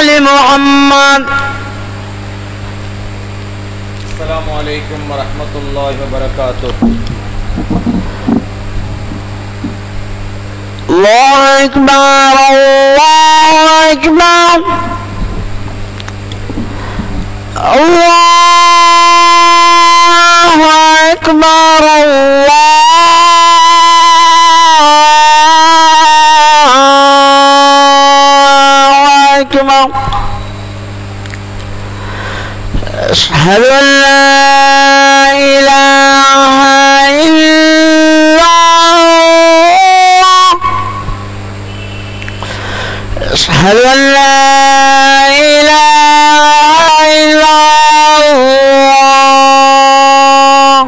آل محمد السلام عليكم ورحمة الله وبركاته الله أكبر الله أكبر الله أكبر الله أكبر أشهد أن لا إله إلا الله أشهد أن لا إله إلا الله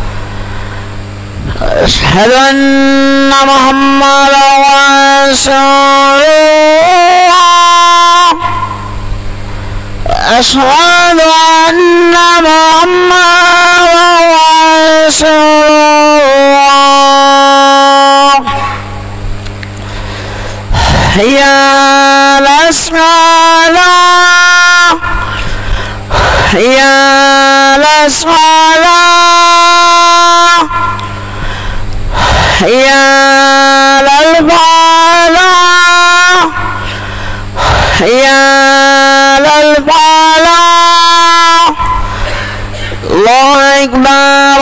أشهد أن محمدا رسول الله أشهد أن محمدا رسول الله حي على الصلاة حي على الصلاة حي على الفلاح حي على الفلاح الله أكبر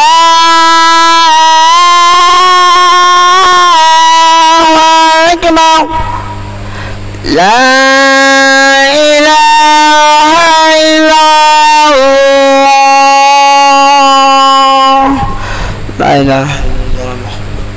الله أكبر لا إله إلا الله لا إله إلا الله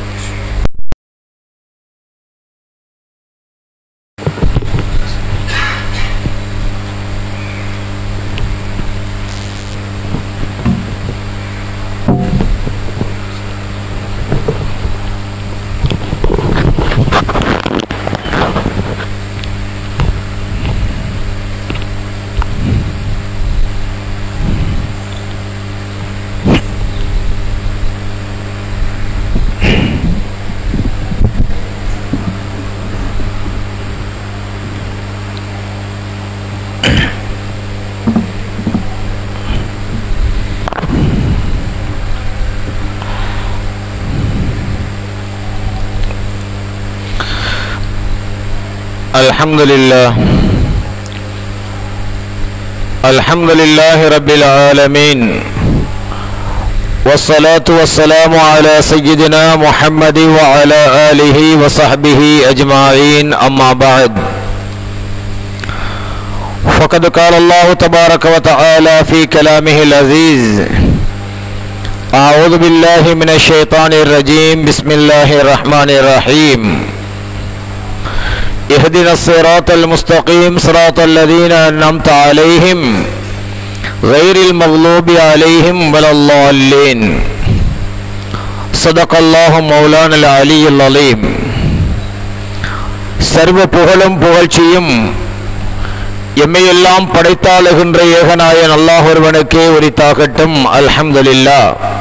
الحمد لله الحمد لله رب العالمين والصلاة والسلام على سيدنا محمد وعلى آله وصحبه أجمعين أما بعد فقد قال الله تبارك وتعالى في كلامه العزيز أعوذ بالله من الشيطان الرجيم بسم الله الرحمن الرحيم اهدنا الصراط المستقيم صراط الذين أنعمت عليهم غير المغلوب عليهم ولا الضالين صدق الله مولانا العلي العليم சர்வ புகழும் புகழ்ச்சியும் எம்மையெல்லாம் படைத்தாளுகின்ற ஏகநாயன் அல்லாஹ் ஒருவனுக்கே உரித்தாகட்டும் அல்ஹம்துலில்லா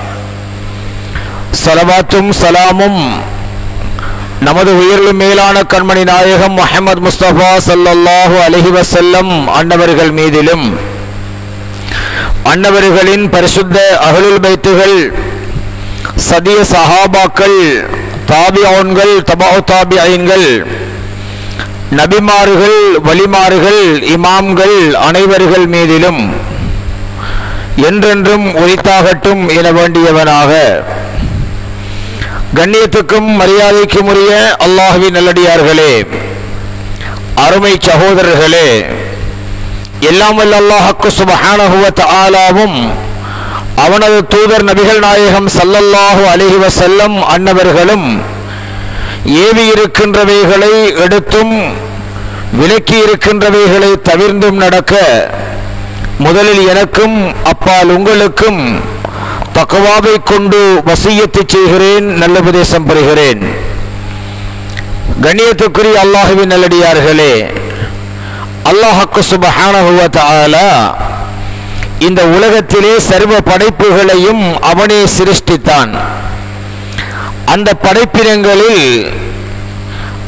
சலவாத்தும் சலாமும் நமது உயிரிலும் மேலான கண்மணி நாயகம் முஹம்மது முஸ்தபா சல்லல்லாஹு அலஹி வசல்லம் அன்னவர்கள் மீதிலும் அன்னவர்களின் பரிசுத்த அகலுல் பைத்துகள் சதிய சஹாபாக்கள் தாபியோன்கள் தபாவு தாபியன்கள் நபிமார்கள் வலிமார்கள் இமாம்கள் அனைவர்கள் மீதிலும் என்றென்றும் உரித்தாகட்டும் என வேண்டியவனாக கண்ணியத்துக்கும் மரியாதைக்கும் உரிய அல்லாஹுவின் நல்லடியார்களே அருமை சகோதரர்களே எல்லாம் வல்ல அல்லாஹக்கு சுபஹானஹுவத் ஆலாவும் அவனது தூதர் நபிகள் நாயகம் சல்லல்லாஹு அலிஹி வசல்லம் அன்னவர்களும் ஏவி இருக்கின்றவைகளை எடுத்தும் விலக்கி இருக்கின்றவைகளை தவிர்ந்தும் நடக்க முதலில் எனக்கும் அப்பால் உங்களுக்கும் தக்குவாவை கொண்டு வசியத்தை செய்கிறேன் நல்ல உபதேசம் பெறுகிறேன் கண்ணியத்துக்குரிய அல்லாஹுவின் நல்லடியார்களே அல்லாஹக்கு சுபஹானஹுவ தஆலா இந்த உலகத்திலே சர்வ படைப்புகளையும் அவனே சிருஷ்டித்தான் அந்த படைப்பினங்களில்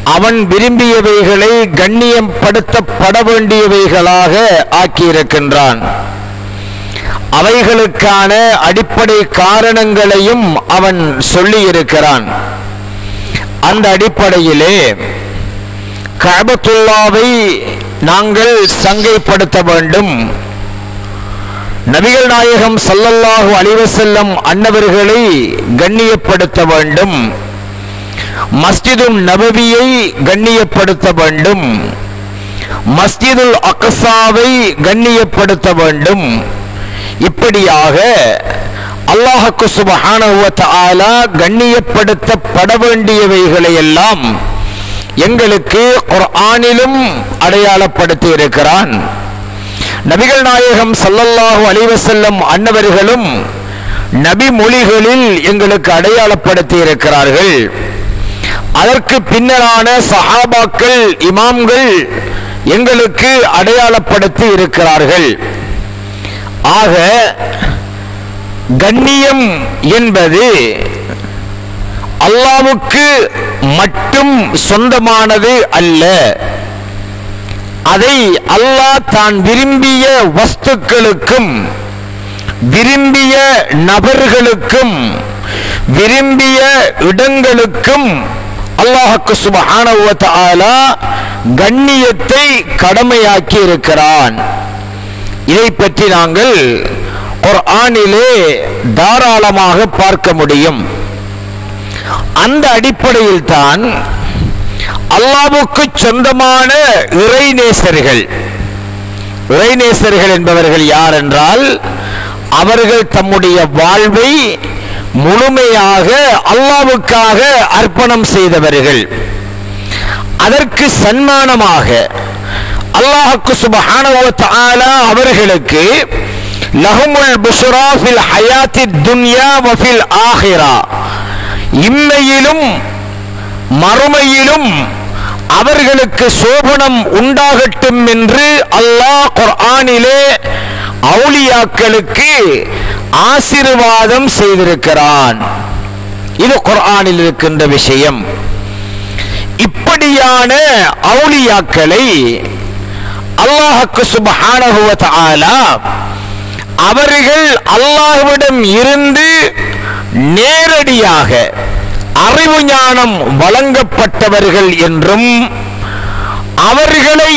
அவன் விரும்பியவைகளை கண்ணியப்படுத்தப்பட வேண்டியவைகளாக ஆக்கியிருக்கின்றான் அவைகளுக்கான அடிப்படை காரணங்களையும் அவன் சொல்லியிருக்கிறான் அந்த அடிப்படையிலே கஅபத்துல்லாவை நாங்கள் சங்கைப்படுத்த வேண்டும் நபிகள் நாயகம் ஸல்லல்லாஹு அலைஹி வஸல்லம் அன்னவர்களை கண்ணியப்படுத்த வேண்டும் மஸ்ஜிதுல் நபவியை கண்ணியப்படுத்த வேண்டும் மஸ்ஜிதுல் அக்ஸாவை கண்ணியப்படுத்த வேண்டும் இப்படியாக அல்லாஹுக்கு சுபஹானஹு வ தஆலா கண்ணியப்படுத்தப்பட வேண்டியவைகளை எல்லாம் எங்களுக்கு குர்ஆனிலும் அடையாளப்படுத்தி இருக்கிறான் நபிகள் நாயகம் ஸல்லல்லாஹு அலைஹி வஸல்லம் அன்னவர்களும் நபி மொழிகளில் எங்களுக்கு அடையாளப்படுத்தி இருக்கிறார்கள் அதற்கு பின்னரான சஹாபாக்கள் இமாம்கள் எங்களுக்கு அடையாளப்படுத்தி இருக்கிறார்கள் ஆக கண்ணியம் என்பது அல்லாவுக்கு மட்டும் சொந்தமானது அல்ல அதை அல்லாஹ் தான் விரும்பிய வஸ்துக்களுக்கும் விரும்பிய நபர்களுக்கும் விரும்பிய இடங்களுக்கும் அல்லாஹுக்கு சுபஹானஹு வ தஆலா கண்ணியத்தை கடமையாக்கி இருக்கிறான் இதை பற்றி நாங்கள் குர்ஆனிலே தாராளமாக பார்க்க முடியும் அந்த அடிப்படையில் தான் அல்லாவுக்கு சொந்தமான இறைநேசர்கள் இறைநேசர்கள் என்பவர்கள் யார் என்றால் அவர்கள் தம்முடைய வாழ்வை முழுமையாக அல்லாவுக்காக அர்ப்பணம் செய்தவர்கள் அதற்கு சன்மானமாக அல்லாஹுக்கு சுபஹானஹு வ தஆலா அவர்களுக்கு லஹுமுல் புஷ்ரா ஃபில் ஹயாத்தி துன்யா வ ஃபில் ஆஹிரா இம்மையிலும் மறுமையிலும் அவர்களுக்கு சோபனம் உண்டாகட்டும் என்று அல்லாஹ் குர்ஆனிலே அவுலியாக்களுக்கு ஆசீர்வாதம் செய்திருக்கிறான் இது குர்ஆனில் இருக்கின்ற விஷயம் இப்படியான அவுலியாக்களை அல்லாஹுக்கு சுபஹானஹு வ தஆலா அவர்கள் அல்லாஹ்விடம் இருந்து நேரடியாக அறிவு ஞானம் வழங்கப்பட்டவர்கள் என்றும் அவர்களை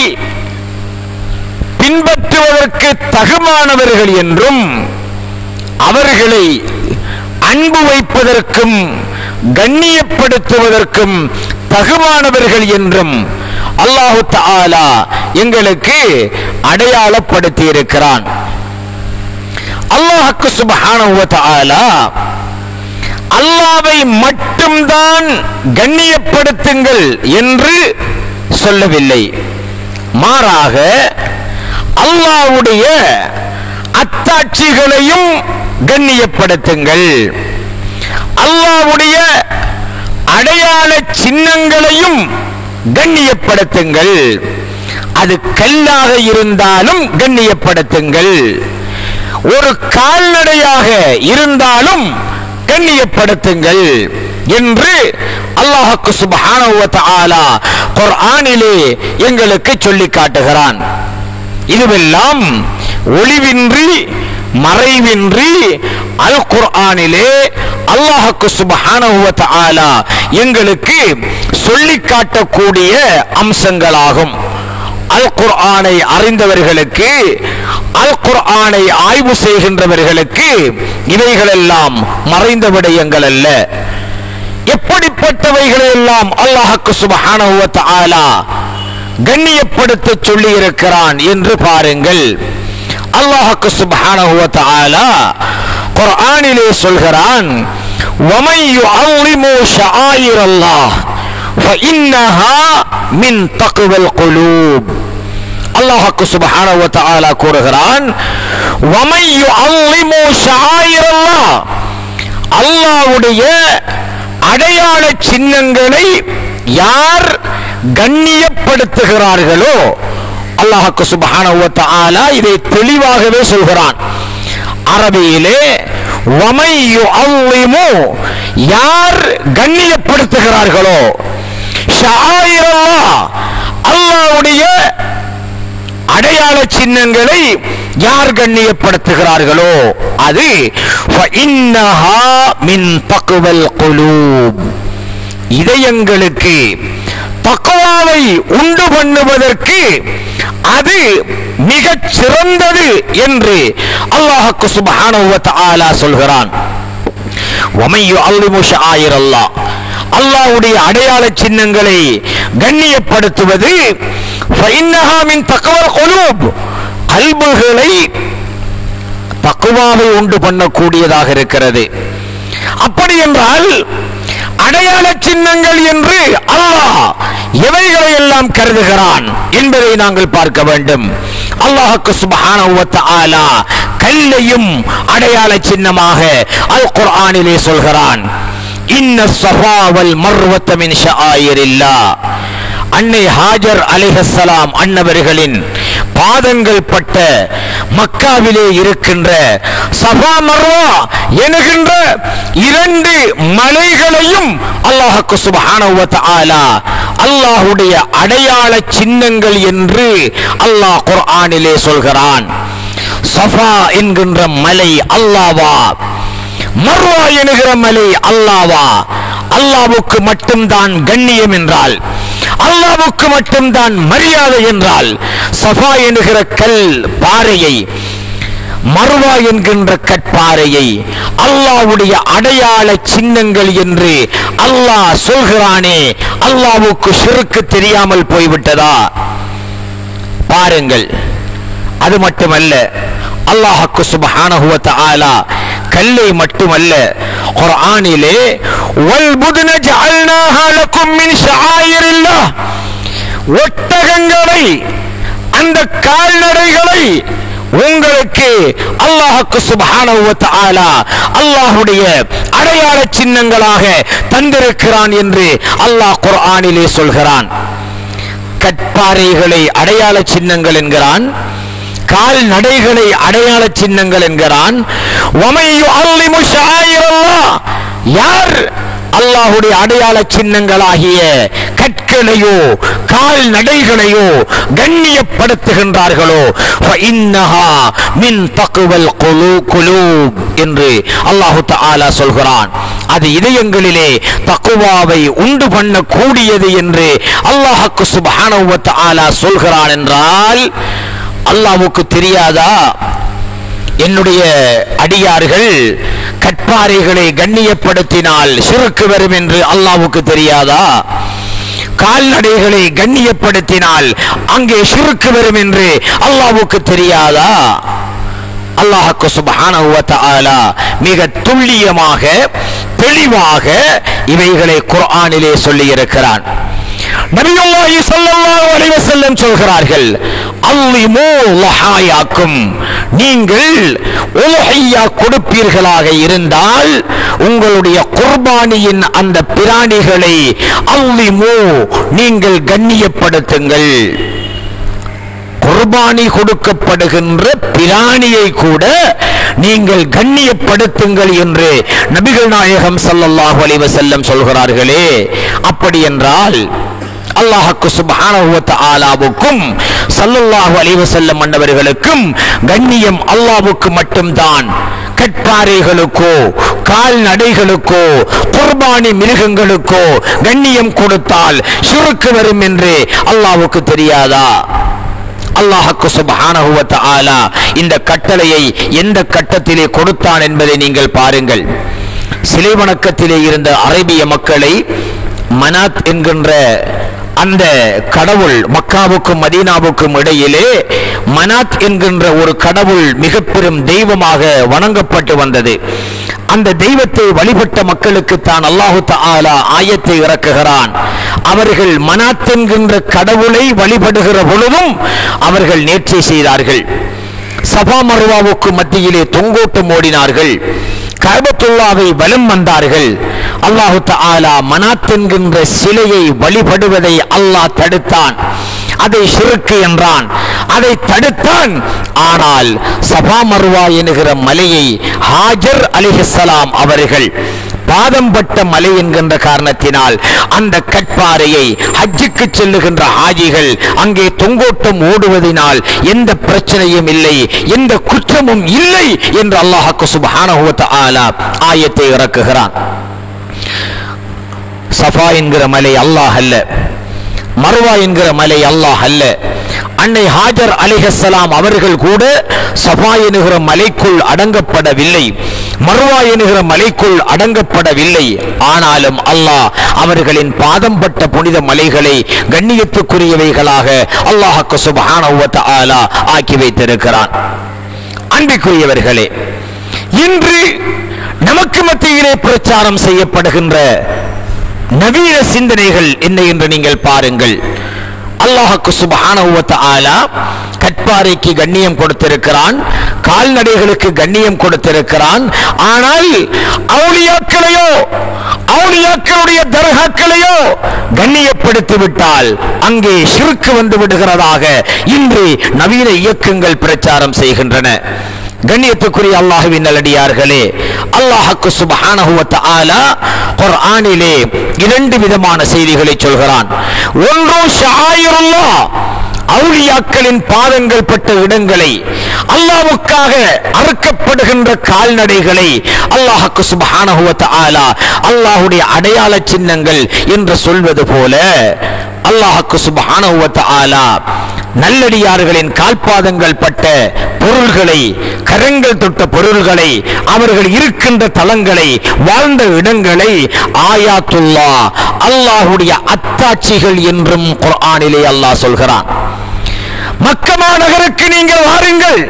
பின்பற்றுவதற்கு தகுமானவர்கள் என்றும் அவர்களை அன்பு வைப்பதற்கும் கண்ணியப்படுத்துவதற்கும் தகுமானவர்கள் என்றும் அல்லாஹு தஆலா எங்களுக்கு அடையாளப்படுத்தி இருக்கிறான் அல்லாஹுக்கு சுபஹானஹு வ தஆலா அல்லாவை மட்டும்தான் கண்ணியப்படுத்துங்கள் என்று சொல்லவில்லை மாறாக அல்லாஹ்வுடைய அத்தாட்சிகளையும் கண்ணியப்படுத்துங்கள் அல்லாஹ்வுடைய அடையாள சின்னங்களையும் கண்ணியப்படுத்துங்கள் அது கல்லாக இருந்தாலும் கண்ணியப்படுத்துங்கள் ஒரு கால்நடையாக இருந்தாலும் கண்ணியப்படுத்துங்கள் என்று அல்லாஹுக்கு சுபஹானஹு வ தஆலா குர்ஆனிலே எங்களுக்கு சொல்லி காட்டுகிறான் இதுவெல்லாம் ஒளிவின்றி மறைவின்றி அல் குர்ஆனிலே அல்லாஹுக்கு சுபஹானஹு வ தஆலா எங்களுக்கு சொல்லி காட்டக்கூடிய அம்சங்களாகும் அல் குர்ஆனை அறிந்தவர்களுக்கு அல் குர்ஆனை ஆய்வு செய்கின்றவர்களுக்கு இவைகளெல்லாம் மறைந்த விடயங்கள் அல்ல எப்படிப்பட்டவைகளை எல்லாம் அல்லாஹுக்கு சுபஹானஹு வ தஆலா கண்ணியப்படுத்த சொல்லி இருக்கிறான் என்று பாருங்கள் அல்லாஹுக்கு சுபஹானஹு வ தஆலா குர்ஆனிலே சொல்கிறான் وَمَن يُعَظِّمُ شَعَائِرَ اللَّهِ فَإِنَّهَا مِن تَقْوَى الْقُلُوبِ அல்லாஹுக்கு சுபஹானஹு வ தஆலா கூறுகிறான் وَمَن يُعَظِّمُ شَعَائِرَ اللَّهِ அல்லாஹ்வுடைய அடையாள சின்னங்களை யார் கண்ணியப்படுத்துகிறார்களோ அல்லாஹுக்கு சுபஹானஹு வ தஆலா இதை தெளிவாகவே சொல்கிறான் அரபியிலே வமை யுஅல்லிமு யார் கண்ணியப்படுத்துகிறார்களோ ஷஆயிரல்லாஹ் அல்லாஹ்வுடைய அடையாள சின்னங்களை யார் கண்ணியப்படுத்துகிறார்களோ அது فإنها من تقوى القلوب இதயங்களுக்கு தக்குவாவை உண்டு பண்ணுவதற்கு அது மிகச் சிறந்தது என்று அல்லாஹ்க்கு சுப்ஹானஹு வ தஆலா சொல்கிறான் وَمَن يُعَظِّمُ شَعَائِرَ اللَّهِ அல்லாஹ்வுடைய அடையாள சின்னங்களை கண்ணியப்படுத்துவது فإنها من تقوى القلوب கல்புகளை தக்குவாவை உண்டு பண்ணக்கூடியதாக இருக்கிறது அப்படி என்றால் அடையாள சின்னங்கள் என்று அல்லாஹ் எவைகளை எல்லாம் கருதுகிறான் என்பதை நாங்கள் பார்க்க வேண்டும் அல்லாஹுக்கு சுப்ஹானஹு வ தஆலா கல்லையும் அடையாள சின்னமாக அல் குர்ஆனிலே சொல்கிறான் இன்ன ஸஃபா வல் மர்வத மின் ஷஆயிரில்லாஹ் அன்னை ஹாஜர் அலைஹஸ்ஸலாம் அன்னவர்களின் பாதங்கள் பட்ட மக்காவிலே இருக்கின்ற சஃபா மர்வா என்கின்ற இரண்டு மலைகளையும் அல்லாஹ்க்கு சுப்ஹானஹு வ தஆலா அல்லாஹ்வுடைய அடையாள சின்னங்கள் என்று அல்லாஹ் குர்ஆனிலே சொல்கிறான் சஃபா என்கின்ற மலை அல்லாவா மர்வா என்கிற மலை அல்லாவா அல்லாவுக்கு மட்டும்தான் கண்ணியம் என்றால் அல்லாவுக்கு மட்டும்தான் மரியாதை என்றால் சஃபா என்கிற கல் பாறையை மர்வா என்கின்ற கற்பாறையை அல்லாவுடைய அடையாள சின்னங்கள் என்று அல்லாஹ் சொல்கிறானே அல்லாவுக்கு சிறுக்கு தெரியாமல் போய்விட்டதா பாருங்கள் அது மட்டுமல்ல அல்லாஹ்க்கு சுப்ஹானஹு வ தஆலா கல்லை மட்டுமல்ல குர்ஆனிலே வல் புத்ன ஜஅல்னாஹா லக்கும் மின் ஷஆயிரில்லாஹ் ஒட்டகங்களை அந்த கால்நடைகளை உங்களுக்கு அல்லாஹ்க்கு சுப்ஹானஹு வ தஆலா அல்லாஹ்வுடைய அடையாள சின்னங்களாக தந்திருக்கிறான் என்று அல்லாஹ் குர்ஆனிலே சொல்கிறான் கற்பாறைகளை அடையாள சின்னங்கள் என்கிறான் கால்நடைகளை அடையாள சின்னங்கள் என்கிறான் وَمَن يُعَظِّمُ شَعَائِرَ اللَّهِ யார் அல்லாஹ்வுடைய அடையாள சின்னங்களாகிய கற்களையோ கால்நடைகளையோ கண்ணியப்படுத்துகின்றார்களோ فَإِنَّهَا مِن تَقْوَى الْقُلُوبِ என்று அல்லாஹு தஆலா சொல்கிறான் அது இதயங்களிலே தக்குவாவை உண்டு பண்ணக்கூடியது என்று அல்லாஹ்க்கு சுப்ஹானஹு வ தஆலா சொல்கிறான் என்றால் அல்லாஹ்வுக்கு தெரியாதா என்னுடைய அடியார்கள் கற்பாறைகளை கண்ணியப்படுத்தினால் சிறுக்கு வரும் என்று அல்லாஹ்வுக்கு தெரியாதா கால்நடைகளை கண்ணியப்படுத்தினால் அங்கே சிறுக்கு வரும் என்று அல்லாஹ்வுக்கு தெரியாதா அல்லாஹ்க்கு சுப்ஹானஹு வ தஆலா மிக துல்லியமாக தெளிவாக இவைகளை குர்ஆனிலே சொல்லி இருக்கிறான் நபியுல்லாஹி ஸல்லல்லாஹு அலைஹி வஸல்லம் சொல்கிறார்கள் அல்லிமு லஹாயாக்கும் நீங்கள் உலஹியா கொடுப்பீர்களாக இருந்தால் உங்களுடைய குர்பானியின் அந்த பிராணிகளை அல்லிமு நீங்கள் கண்ணியப்படுத்துங்கள் குர்பானி கொடுக்கப்படுகின்ற பிராணியை கூட நீங்கள் கண்ணியப்படுத்துங்கள் என்று நபிகள் நாயகம் ஸல்லல்லாஹு அலைஹி வஸல்லம் சொல்கிறார்களே அப்படி என்றால் அல்லாஹ்க்கு சுப்ஹானஹு வ தஆலாவுக்கும் ஸல்லல்லாஹு அலைஹி வஸல்லம் அன்னவர்களுக்கும் கண்ணியம் அல்லாஹ்வுக்கு மட்டும்தான் கற்பாறைகளுக்கோ கால்நடைகளுக்கோ குர்பானி மிருகங்களுக்கோ கண்ணியம் கொடுத்தால் சுருக்கு வரும் என்று அல்லாஹ்வுக்கு தெரியாதா அல்லாஹ்க்கு சுப்ஹானஹு வ தஆலா இந்த கட்டளையை எந்த கட்டத்திலே கொடுத்தான் என்பதை நீங்கள் பாருங்கள் சிலை வணக்கத்திலே இருந்த அரேபிய மக்களை மனாத் என்கின்ற அந்த கடவுள் மக்காவுக்கும் மதீனாவுக்கும் இடையிலே மனாத் என்கின்ற ஒரு கடவுள் மிக பெரும் தெய்வமாக வணங்கப்பட்டு வந்தது அந்த தெய்வத்தை வழிபட்ட மக்களுக்கு தான் அல்லாஹு தஆலா ஆயத்தை இறக்குகிறான் அவர்கள் மனாத் என்கின்ற கடவுளை வழிபடுகிற பொழுதும் அவர்கள் நேர்ச்சை செய்தார்கள் சபா மருவாவுக்கு மத்தியிலே தொங்கோட்டம் ஓடினார்கள் கஅபத்துல்லாவை வலம் வந்தார்கள் அல்லாஹு தஆலா மனாத் என்கின்ற சிலையை வழிபடுவதை அல்லாஹ் தடுத்தான் அதை ஷிருக்கு என்றான் அதை தடுத்தான் ஆனால் சபா மர்வா என்கிற மலையை ஹாஜர் அலிஹிஸ்ஸலாம் அவர்கள் பாதம் பட்ட மலை என்கின்ற காரணத்தினால் அந்த கற்பாறையை ஹஜ்ஜுக்கு செல்லுகின்ற ஹாஜிகள் அங்கே தொங்கோட்டம் ஓடுவதினால் எந்த பிரச்சனையும் இல்லை எந்த குற்றமும் இல்லை என்று அல்லாஹ்க்கு சுப்ஹானஹு வ தஆலா ஆயத்தை இறக்குகிறான் சஃபா என்கிற மலை அல்லாஹ் அல்ல மர்வா என்கிற மலை அல்லாஹ் அல்ல அன்னை ஹாஜர் அலிஹஸ்ஸலாம் அவர்கள் கூட சஃபா என்கிற மலைக்குள் அடங்கப்படவில்லை மர்வா என்கிற மலைக்குள் அடங்கப்படவில்லை ஆனாலும் அல்லாஹ் அவர்களின் பாதம் பட்ட புனித மலைகளை கண்ணியத்துக்குரியவைகளாக அல்லாஹ்க்கு சுப்ஹானஹு வ தஆலா ஆக்கி வைத்திருக்கிறான் அன்பிற்குரியவர்களே இன்று நமக்கு மத்தியிலே பிரச்சாரம் செய்யப்படுகின்ற நவீன சிந்தனைகள் என்ன என்று நீங்கள் பாருங்கள் அல்லாஹுக்கு சுபஹானஹு வ தஆலா கற்பாறைக்கு கண்ணியம் கொடுத்திருக்கிறான் கால்நடைகளுக்கு கண்ணியம் கொடுத்திருக்கிறான் ஆனால் அவுலியாக்களையோ அவுலியாக்களுடைய தர்காக்களையோ கண்ணியப்படுத்தி விட்டால் அங்கே ஷிர்க் வந்து விடுகிறதாக இன்று நவீன இயக்கங்கள் பிரச்சாரம் செய்கின்றன கண்ணியத்துக்குரிய அல்லாஹுவின் நல்லடியார்களே அல்லாஹுக்கு சுபஹானஹு வ தஆலா குர்ஆனிலே இரண்டு விதமான செய்திகளை சொல்கிறான் ஒன்று ஷாயிருல்லாஹ் அவுலியாக்களின் பாதங்கள் பட்ட இடங்களை அல்லாஹ்வுக்காக அறுக்கப்படுகின்ற கால்நடைகளை அல்லாஹுக்கு சுபஹானஹு வ தஆலா அல்லாஹ்வுடைய அடையாள சின்னங்கள் என்று சொல்வது போல அல்லாஹுக்கு சுபஹானஹு வ தஆலா நல்லடியார்களின் கால்பாதங்கள் பட்ட பொருள்களை கரங்கள் தொட்ட பொருள்களை அவர்கள் இருக்கின்ற தலங்களை வாழ்ந்த இடங்களை ஆயாத்துல்லா அல்லாஹுடைய அத்தாட்சிகள் என்றும் குர்ஆனிலே அல்லாஹ் சொல்கிறான் மக்கமா நகருக்கு நீங்கள் வாருங்கள்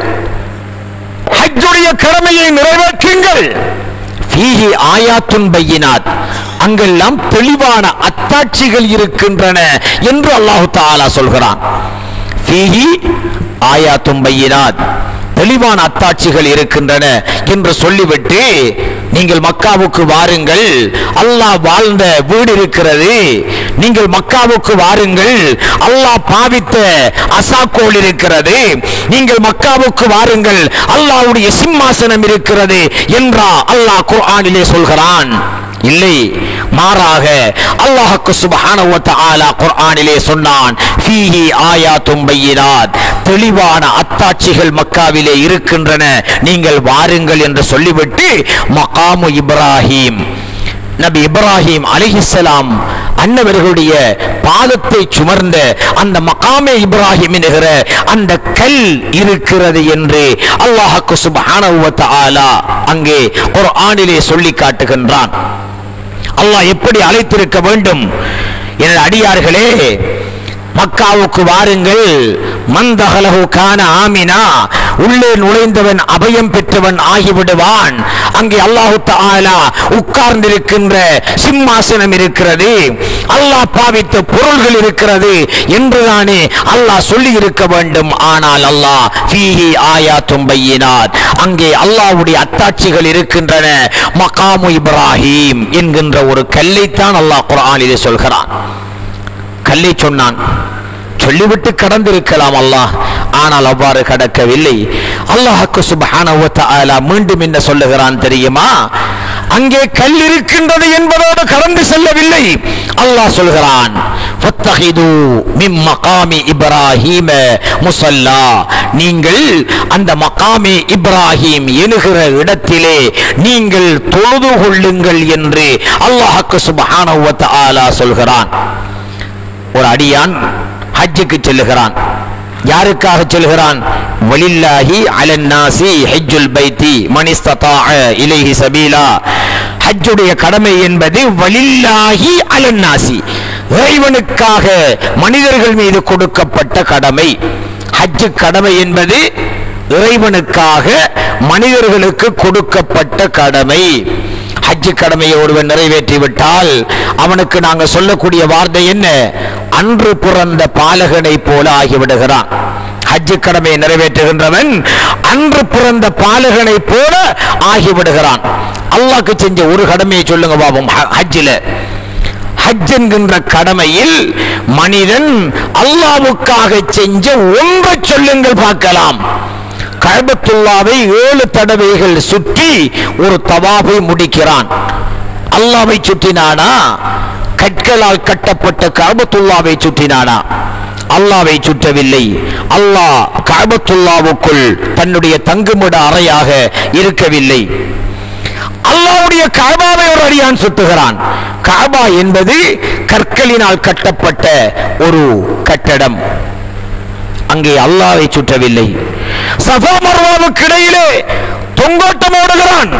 ஹஜ்ஜுடைய கடமையை நிறைவேற்றுங்கள் ஃபீஹி ஆயாத்துன் பையினாத் அங்கெல்லாம் தெளிவான அத்தாட்சிகள் இருக்கின்றன என்று அல்லாஹு தஆலா சொல்கிறான் ஃபீஹி ஆயாத்தும் பையினாத் தெளிவான அத்தாட்சிகள் இருக்கின்றன என்று சொல்லிவிட்டு நீங்கள் மக்காவுக்கு வாருங்கள் அல்லாஹ் வாழ்ந்த வீடு இருக்கிறது நீங்கள் மக்காவுக்கு வாருங்கள் அல்லாஹ் பாவித்த அசாக்கோல் இருக்கிறது நீங்கள் மக்காவுக்கு வாருங்கள் அல்லாஹ்வுடைய சிம்மாசனம் இருக்கிறது என்றா அல்லாஹ் குர்ஆனிலே சொல்கிறான் இல்லை மாறாக அல்லாஹ்க்கு சுப்ஹானஹு வ தஆலா குர்ஆனிலே சொன்னான் ஃபீஹி ஆயாத்தும் பையினாத் தெளிவான அத்தாட்சிகள் மக்காவிலே இருக்கின்றன நீங்கள் வாருங்கள் என்று சொல்லிவிட்டு மகாமு இப்ராஹிம் நபி இப்ராஹிம் அலிஹிஸ்ஸலாம் அன்னவர்களுடைய பாதத்தை சுமர்ந்த அந்த மகாமே இப்ராஹிம் என்கிற அந்த கல் இருக்கிறது என்று அல்லாஹ்க்கு சுப்ஹானஹு வ தஆலா அங்கே குர்ஆனிலே சொல்லி காட்டுகின்றான் அல்லாஹ் எப்படி அழைத்திருக்க வேண்டும் என அடியார்களே மக்காவுக்கு வாருங்கள் மந்தகலகு கான ஆமினா உள்ளே நுழைந்தவன் அபயம் பெற்றவன் ஆகிவிடுவான் அங்கே அல்லாஹு தஆலா உட்கார்ந்திருக்கின்ற சிம்மாசனம் இருக்கிறது அல்லாஹ் பாவித்த பொருள்கள் இருக்கிறது என்றுதானே அல்லாஹ் சொல்லி இருக்க வேண்டும் ஆனால் அல்லாஹ் ஃபீஹி ஆயாத்தும் பையினாத் அங்கே அல்லாஹ்வுடைய அத்தாட்சிகள் இருக்கின்றன மகாமு இப்ராஹிம் என்கின்ற ஒரு கல்லைத்தான் அல்லாஹ் குர்ஆனிலே சொல்கிறான் கல்லை சொன்னான் சொல்லிவிட்டு கடந்திருக்கலாம் அல்லாஹ் ஆனால் அவ்வாறு கடக்கவில்லை அல்லாஹ்க்கு சுப்ஹானஹு வ தஆலா மீண்டும் என்ன சொல்லுகிறான் தெரியுமா அங்கே கல் இருக்கின்றது என்பதோடு கடந்து செல்லவில்லை அல்லாஹ் சொல்கிறான் ஃபத்தஹிது மின் மகாமி இப்ராஹீம முஸல்லா நீங்கள் அந்த மகாமி இப்ராஹிம் எனுகிற இடத்திலே நீங்கள் தொழுது கொள்ளுங்கள் என்று அல்லாஹ்க்கு சுப்ஹானஹு வ தஆலா சொல்கிறான் ஒரு அடியான் ஹஜ்ஜுக்கு செல்லுகிறான் யாருக்காக செல்கிறான் வலில்லாஹி அலன்னாசி ஹஜ்ஜுல் பைத்தி மனிஸ்ததாஅ இலைஹி சபீலா ஹஜ்ஜுடைய கடமை என்பது வலில்லாஹி அலன்னாசி இறைவனுக்காக மனிதர்கள் மீது கொடுக்கப்பட்ட கடமை ஹஜ்ஜு கடமை என்பது இறைவனுக்காக மனிதர்களுக்கு கொடுக்கப்பட்ட கடமை ஹஜ்ஜு கடமையை ஒருவன் நிறைவேற்றி விட்டால் அவனுக்கு நாங்க சொல்லக்கூடிய வார்த்தை என்ன அன்று பிறந்த பாலகனை போல ஆகிவிடுகிறான் ஹஜ்ஜு கடமையை நிறைவேற்றுகின்றவன் அன்று பிறந்த பாலகனை போல ஆகிவிடுகிறான் அல்லாஹ்க்கு செஞ்ச ஒரு கடமையை சொல்லுங்க பாபம் ஹஜ்ஜில் ஹஜ் என்கின்ற கடமையில் மனிதன் அல்லாவுக்காக செஞ்ச ஒன்றை சொல்லுங்கள் பார்க்கலாம் கழபத்துல்லாவை ஏழு தடவைகள் சுற்றி ஒரு தவாபை முடிக்கிறான் அல்லாவை சுற்றினானா கற்களால் கட்டப்பட்ட காபத்துல்லாவை சுற்றினானா அல்லாவை சுற்றவில்லை அல்லாஹ் காபத்துல்லாவுக்குள் தன்னுடைய தங்குமிட அறையாக இருக்கவில்லை அல்லாவுடைய காபாவை ஒரு அடியான் சுட்டுகிறான் காபா என்பது கற்களினால் கட்டப்பட்ட ஒரு கட்டடம் அங்கே அல்லாவை சுற்றவில்லை சஃபா மர்வாவுக்கு இடையிலே தொங்கோட்டம் ஓடுகிறான்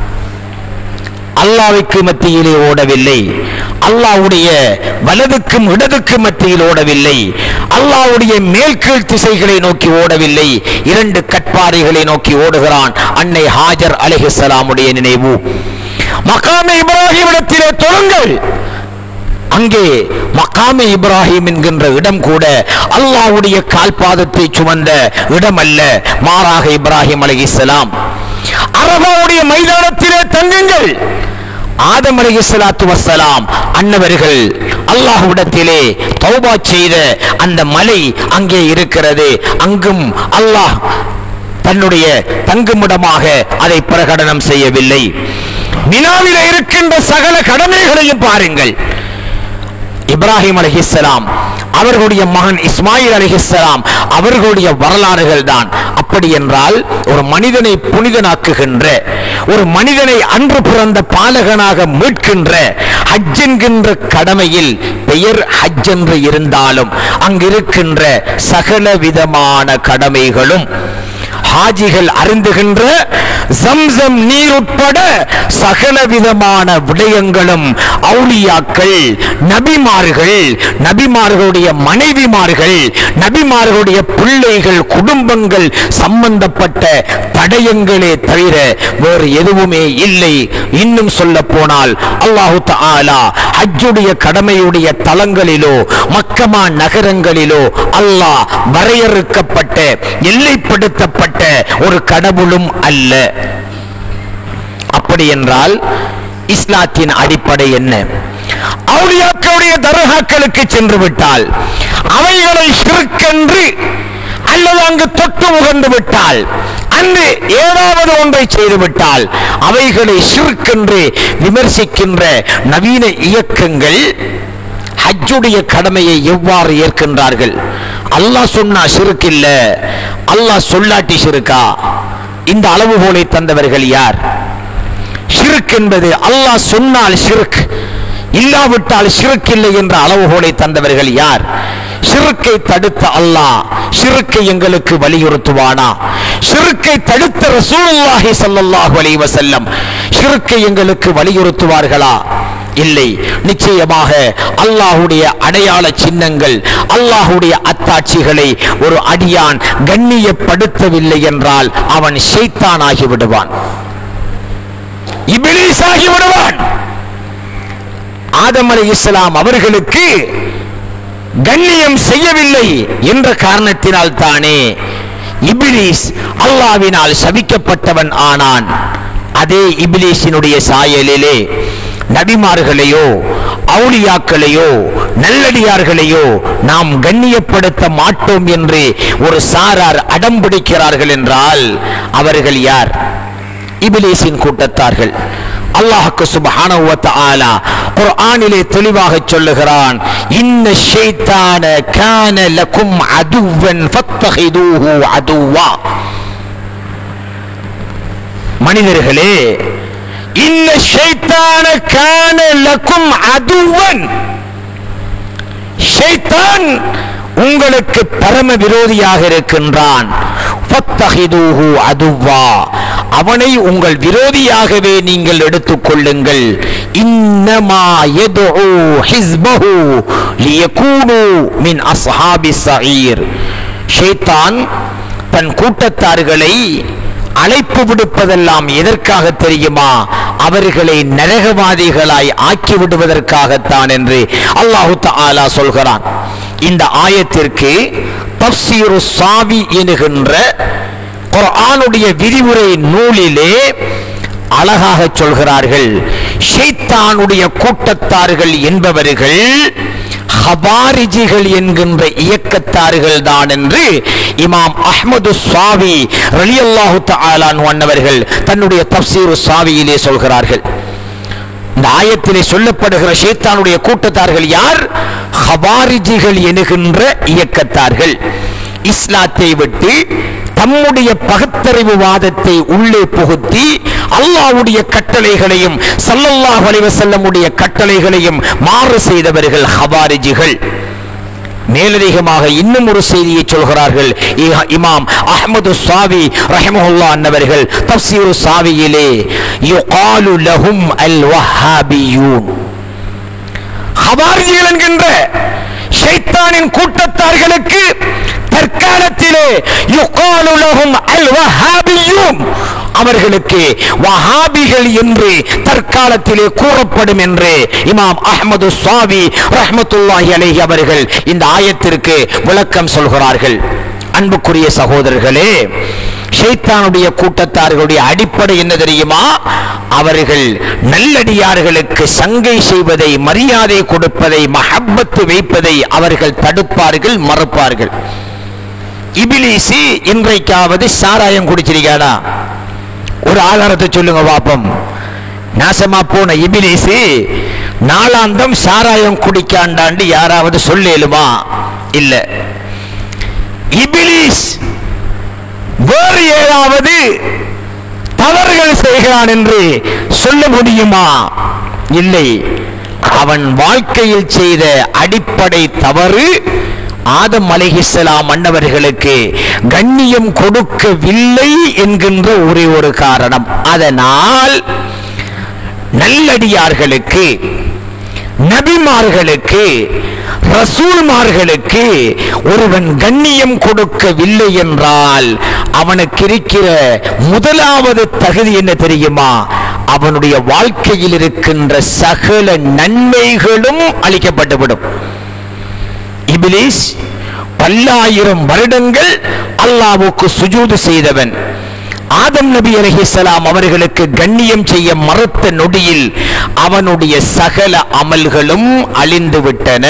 அல்லாவுக்கு மத்தியிலே ஓடவில்லை அல்லாவுடைய வலதுக்கும் இடதுக்கும் மத்தியில் ஓடவில்லை அல்லாவுடைய மேல்கீழ் திசைகளை நோக்கி ஓடவில்லை இரண்டு கட்பாறைகளை நோக்கி ஓடுகிறான் அன்னை ஹாஜர் அலைஹிஸ்ஸலாமுடைய நினைவு மகாமே இப்ராஹிம் இடத்திலே தொழுங்கள் அங்கே மகாமே இப்ராஹிம் என்கின்ற இடம் கூட அல்லாஹ்வுடைய கால்பாதத்தை சுமந்த இடம் அல்ல மாறாக இப்ராஹிம் அலைஹிஸ்ஸலாம் அரபாவுடைய மைதானத்திலே தங்குங்கள் ஆதம் அலைஹிஸ்ஸலாத்து வஸ்ஸலாம் அன்னவர்கள் அல்லாஹ்விடத்திலே தௌபா செய்த அந்த மலை அங்கே இருக்கிறது அங்கும் அல்லாஹ் தன்னுடைய தங்குமிடமாக அதை பிரகடனம் செய்யவில்லை மினாவில இருக்கின்ற சகல கடமைகளையும் பாருங்கள் இப்ராஹிம் அலைஹிஸ்ஸலாம் அவர்களுடைய மகன் இஸ்மாயில் அலைஹிஸ்ஸலாம் அவர்களுடைய வரலாறுகள் தான் அப்படி என்றால் ஒரு மனிதனை புனிதனாக்குகின்ற ஒரு மனிதனை அன்று பிறந்த பாலகனாக மீட்கின்ற ஹஜ் என்கின்ற கடமையில் பெயர் ஹஜ் என்று இருந்தாலும் அங்கிருக்கின்ற சகல விதமான கடமைகளும் ஹாஜிகள் அருந்துகின்ற சம்சம் நீர் உட்பட சகல விதமான விடயங்களும் அவுளியாக்கள் நபிமார்கள் நபிமார்களுடைய மனைவிமார்கள் நபிமார்களுடைய பிள்ளைகள் குடும்பங்கள் சம்பந்தப்பட்ட தடயங்களே தவிர வேறு எதுவுமே இல்லை இன்னும் சொல்ல போனால் அல்லாஹு தஆலா ஹஜ்ஜுடைய கடமையுடைய தலங்களிலோ மக்கமா நகரங்களிலோ அல்லாஹ் வரையறுக்கப்பட்ட எல்லைப்படுத்தப்பட்ட ஒரு கடவுளும் அல்ல அப்படி என்றால் இஸ்லாத்தின் அடிப்படை என்ன அவுலியாக்களுடைய தர்காக்களுக்கு சென்று விட்டால் அவைகளை சிறுக்கென்று அல்லது அங்கு தொட்டு உகந்து விட்டால் அன்று ஏதாவது ஒன்றை செய்து விட்டால் அவைகளை சிறுக்கென்று விமர்சிக்கின்ற நவீன இயக்கங்கள் ஹஜ்ஜுடைய கடமையை எவ்வாறு ஏற்கின்றார்கள் அல்லாஹ் சொன்னா சிறுக்கு இல்ல அல்லாஹ் சொல்லாட்டி சிறுக்கா இந்த அளவுகோலை தந்தவர்கள் யார் ஷிர்க் என்பது அல்லாஹ் சொன்னால் ஷிர்க் இல்லாவிட்டால் ஷிர்க் இல்லை என்ற அளவுகோலை தந்தவர்கள் யார் ஷிர்க்கை தடுத்த அல்லாஹ் ஷிர்க்கை எங்களுக்கு வலியுறுத்துவானா ஷிர்க்கை தடுத்த ரசூலுல்லாஹி ஸல்லல்லாஹு அலைஹி வஸல்லம் ஷிர்க்கை எங்களுக்கு வலியுறுத்துவார்களா இல்லை நிச்சயமாக அல்லாஹுடைய அடையாள சின்னங்கள் அல்லாஹுடைய அத்தாட்சிகளை ஒரு அடியான் கண்ணியப்படுத்தவில்லை என்றால் அவன் ஷைத்தானாகி விடுவான் இபிலிஸ் ஆகி விடுவான் ஆதம் அலை இஸ்லாம் அவர்களுக்கு கண்ணியம் செய்யவில்லை என்ற காரணத்தினால் தானே இபிலிஸ் அல்லாவினால் சபிக்கப்பட்டவன் ஆனான் அதே இபிலிஸினுடைய சாயலிலே நபிமார்களையோ அவுளியாக்களையோ நல்லடியார்களையோ நாம் கண்ணியப்படுத்த மாட்டோம் என்று ஒரு சாரார் அடம் பிடிக்கிறார்கள் என்றால் அவர்கள் யார் இபிலிஸின் கூட்டத்தார்கள் அல்லாஹ்க்கு சுப்ஹானஹு வ தஆலா குர்ஆனிலே தெளிவாக சொல்லுகிறான் இன்ன ஷைத்தான கான லகும் அதுவன் ஃபத்தஹிதூஹு அதுவா மனிதர்களே இன்ன ஷைத்தான கான லகும் அதுவன் ஷைத்தான் உங்களுக்கு பரம விரோதியாக இருக்கின்றான் ஃபத்தஹிதூஹு அதுவா அவனை உங்கள் விரோதியாகவே நீங்கள் எடுத்துக்கொள்ளுங்கள் இன்னமா யதுஉ ஹிஸ்பஹு லியகூனு மின் அஸ்ஹாபி ஸஈர் ஷைத்தான் தன் கூட்டத்தார்களை அழைப்பு விடுப்பதெல்லாம் எதற்காக தெரியுமா அவர்களை நரகவாதிகளாய் ஆக்கி விடுவதற்காகத்தான் என்று அல்லாஹு தஆலா சொல்கிறான் இந்த ஆயத்திற்கு தப்சீரு சாவி என்கின்ற குர்ஆனுடைய விரிவுரை நூலிலே அழகாக சொல்கிறார்கள் ஷைத்தானுடைய கூட்டத்தார்கள் என்பவர்கள் ஹபாரிஜிகள் என்கின்ற இயக்கத்தார்கள் தான் என்று இமாம் அஹ்மது சாவி ரலியல்லாஹு தஆலான் அன்னவர்கள் தன்னுடைய தப்சீரு சாவியிலே சொல்கிறார்கள் இந்த ஆயத்திலே சொல்லப்படுகிற ஷேத்தானுடைய கூட்டத்தார்கள் யார் ஹவாரிஜிகள் எனுகின்ற இயக்கத்தார்கள் இஸ்லாத்தை விட்டு தம்முடைய பகுத்தறிவு வாதத்தை உள்ளே புகுத்தி அல்லாஹ்வுடைய கட்டளைகளையும் ஸல்லல்லாஹு அலைஹி வஸல்லமுடைய கட்டளைகளையும் மாறு செய்தவர்கள் ஹவாரிஜிகள் மேலதிகமாக இன்னும் ஒரு செய்தியை சொல்கிறார்கள் இ- இமாம் அஹ்மது சாவி ரஹிமஹுல்லா அன்னவர்கள் தப்சீரு சாவியிலே யுகாலு லஹும் அல் வஹாபியூன் ஹவாரிஜிகள் என்கின்ற ஷைத்தானின் கூட்டத்தார்களுக்கு தற்காலத்திலே யுகாலு லஹும் அல் வஹாபியூன் அவர்களுக்கு வஹாபிகள் என்று தற்காலத்திலே கூறப்படும் என்று இமாம் அஹ்மது சாவி ரஹ்மத்துல்லாஹி அலைஹி அவர்கள் இந்த ஆயத்திற்கு விளக்கம் சொல்கிறார்கள் அன்புக்குரிய சகோதரர்களே ஷைத்தானுடைய கூட்டத்தார்களுடைய அடிப்படை என்ன தெரியுமா அவர்கள் நல்லடியார்களுக்கு சங்கை செய்வதை மரியாதை கொடுப்பதை மஹப்பத்து வைப்பதை அவர்கள் தடுப்பார்கள் மறுப்பார்கள் இபிலிசி இன்றைக்காவது சாராயம் குடிச்சிருக்காடா ஒரு ஆதாரத்தை சொல்லுங்க பாப்போம் நாசமா போன இபிலிசி நாளாந்தம் சாராயம் குடிக்காண்டாண்டு யாராவது சொல்லேலுமா இல்ல இபிலிஸ் வேறு ஏதாவது தவறுகள் செய்கிறான் என்று சொல்ல முடியுமா இல்லை அவன் வாழ்க்கையில் செய்த அடிப்படை தவறு ஆதம் அலைஹிஸ்ஸலாம் அன்னவர்களுக்கு கண்ணியம் கொடுக்கவில்லை என்கின்ற ஒரே ஒரு காரணம் அதனால் நல்லடியார்களுக்கு நபிமார்களுக்கு ரசூல்மார்களுக்கு ஒருவன் கண்ணியம் கொடுக்கவில்லை என்றால் அவனுக்கு இருக்கிற முதலாவது தகுதி என்ன தெரியுமா அவனுடைய வாழ்க்கையில் இருக்கின்ற சகல நன்மைகளும் அளிக்கப்பட்டுவிடும் இபிலிஸ் பல்லாயிரம் வருடங்கள் அல்லாஹ்வுக்கு சுஜூது செய்தவன் ஆதம் நபி அலைஹிஸ்ஸலாம் அவர்களுக்கு கண்ணியம் செய்ய மறுத்த நொடியில் அவனுடைய சகல அமல்களும் அழிந்து விட்டன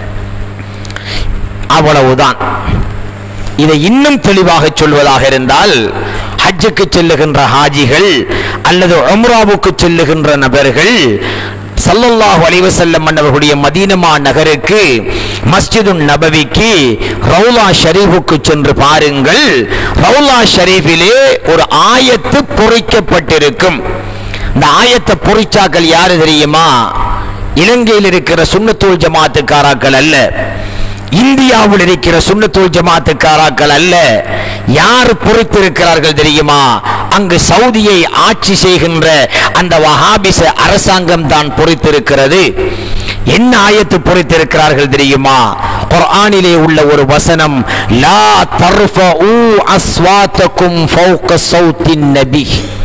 அவ்வளவுதான் இதை இன்னும் தெளிவாக சொல்வதாக இருந்தால் ஹஜ்ஜுக்கு செல்லுகின்ற ஹாஜிகள் அல்லது உம்ராவுக்கு செல்லுகின்ற நபர்கள் ஸல்லல்லாஹு அலைஹி வஸல்லம் மன்னவர்களுடைய மதீனமா நகருக்கு மஸ்ஜிதுன் நபவிக்கு ரவுலா ஷரீஃபுக்கு சென்று பாருங்கள் ரவுலா ஷரீஃபிலே ஒரு ஆயத்து பொறிக்கப்பட்டிருக்கும் இந்த ஆயத்தை பொறிச்சாக்கள் யாரு தெரியுமா இலங்கையில் இருக்கிற சுன்னத்தூள் ஜமாத்துக்காராக்கள் அல்ல இந்தியாவில் இருக்கிற சுன்னத்துல் ஜமாத்துக்காராக்கள் அல்ல யார் பொறுத்திருக்கிறார்கள் தெரியுமா அங்கு சவுதியை ஆட்சி செய்கின்ற அந்த வஹாபிச அரசாங்கம் தான் பொறுத்திருக்கிறது என்ன ஆயத்து பொறுத்திருக்கிறார்கள் தெரியுமா குர்ஆனிலே உள்ள ஒரு வசனம் லா தர்ஃபஉ அஸ்வாத்தக்கும் ஃபௌக சௌத்தின் நபி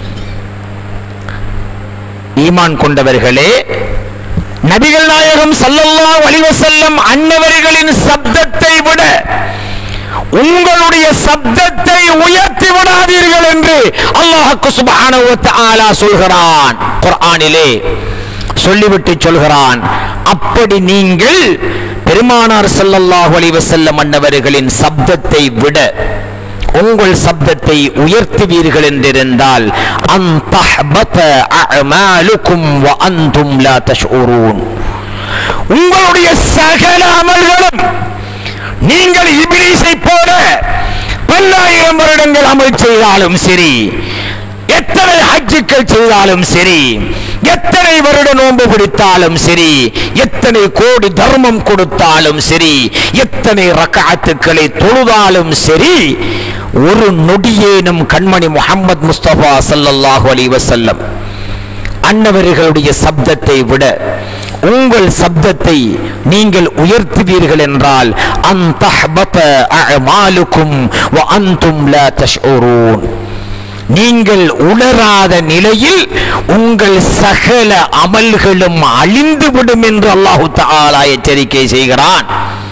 ஈமான் கொண்டவர்களே நபிகள் நாயகம் ஸல்லல்லாஹு அலைஹி வஸல்லம் அன்னவர்களின் சப்தத்தை விட உங்களுடைய சப்தத்தை உயர்த்தி விடாதீர்கள் என்று அல்லாஹ்க்கு சுப்ஹானஹு வ தஆலா சொல்கிறான் குர்ஆனிலே சொல்லிவிட்டு சொல்கிறான் அப்படி நீங்கள் பெருமானார் ஸல்லல்லாஹு அலைஹி வஸல்லம் அன்னவர்களின் சப்தத்தை விட உங்கள் சப்தத்தை உயர்த்துவீர்கள் என்றிருந்தால் அந்தஹ்பத அஅமாலுக்கும் வ அன்தும் லா தஷ்உரூன் உங்களுடைய சகல அமல்களும் நீங்கள் இபிலிஸை போல பல்லாயிரம் வருடங்கள் அமல் செய்தாலும் சரி எத்தனை ஹஜ்ஜுக்கள் செய்தாலும் சரி எத்தனை வருட நோன்பு பிடித்தாலும் சரி எத்தனை கோடி தர்மம் கொடுத்தாலும் சரி எத்தனை ரக்காத்துக்களை தொழுதாலும் சரி ஒரு நொடியேனும் கண்மணி முஹம்மது முஸ்தபா ஸல்லல்லாஹு அலைஹி வஸல்லம் அன்னவர்களுடைய சப்தத்தை விட உங்கள் சப்தத்தை நீங்கள் உயர்த்துவீர்கள் என்றால் அந்தஹ்பத அஅமாலுக்கும் வ அன்தும் லா தஷ்உரூன் நீங்கள் உணராத நிலையில் உங்கள் சகல அமல்களும் அழிந்துவிடும் என்று அல்லாஹு தஆலா எச்சரிக்கை செய்கிறான்